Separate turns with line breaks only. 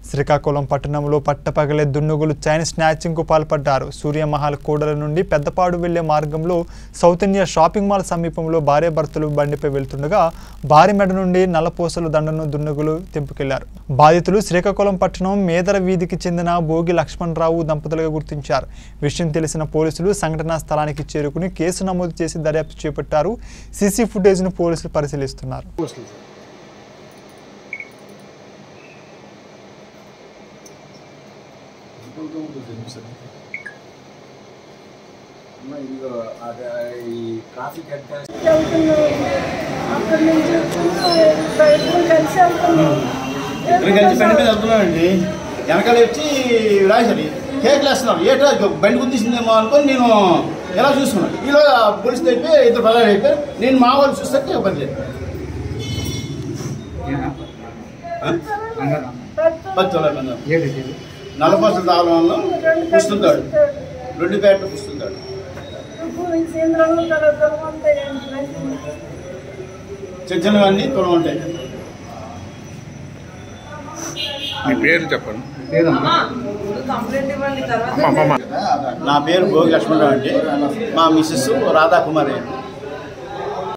శ్రీకాకుళం పట్టణంలో పట్టపగలే దున్నుగులు చైన్ స్నాచింగ్కు పాల్పడ్డారు సూర్యమహల్ కూడల నుండి పెద్దపాడు వెళ్లే మార్గంలో సౌత్ ఇండియా షాపింగ్ మాల్ సమీపంలో భార్యాభర్తలు బండిపై వెళ్తుండగా భారీ మెడ నుండి నల్లపూసల దండను దున్నుగులు తెంపుకెళ్లారు బాధితులు శ్రీకాకుళం పట్టణం మేదర వీధికి చెందిన భోగి లక్ష్మణరావు దంపతులుగా గుర్తించారు విషయం తెలిసిన పోలీసులు సంఘటనా స్థలానికి చేరుకుని కేసు నమోదు చేసి దర్యాప్తు చేపట్టారు సీసీ ఫుటేజ్ను పోలీసులు పరిశీలిస్తున్నారు
అమ్మ ఇదిగో అదే ఈ ట్రాఫిక్ ఎంత
వెళ్తున్నాం అక్కడి నుంచి బయటకు కలిసి వెళ్తున్నాం
ఇద్దరు కలిసి బండి మీద వెళ్తున్నామండి వెనకాల వచ్చి రాశారు కేక్ వేస్తున్నారు ఏటో బండి గుద్దేసిందేమో అనుకొని నేను ఎలా చూసుకున్నాను ఈలో పోలీస్ అయిపోయి ఇద్దరు పదాలు అయిపోయి నేను మా వాళ్ళు చూస్తే పని లేదు పది తొలై మంది నలభై తాళంలో పుస్తుంటాడు రెండు ప్యాట్లు పుస్తుంటాడు
సేంద్రంలో తర్వాత ఉంటాయి
చిన్న చిన్నవన్నీ తులం ఉంటాయి
మీ పేరు చెప్పండి
కంప్లైంట్ ఇవ్వండి తర్వాత
అమ్మ అమ్మ
నా పేరు భోగి లక్ష్మణరావు అండి మా మిస్సెస్ రాధాకుమారి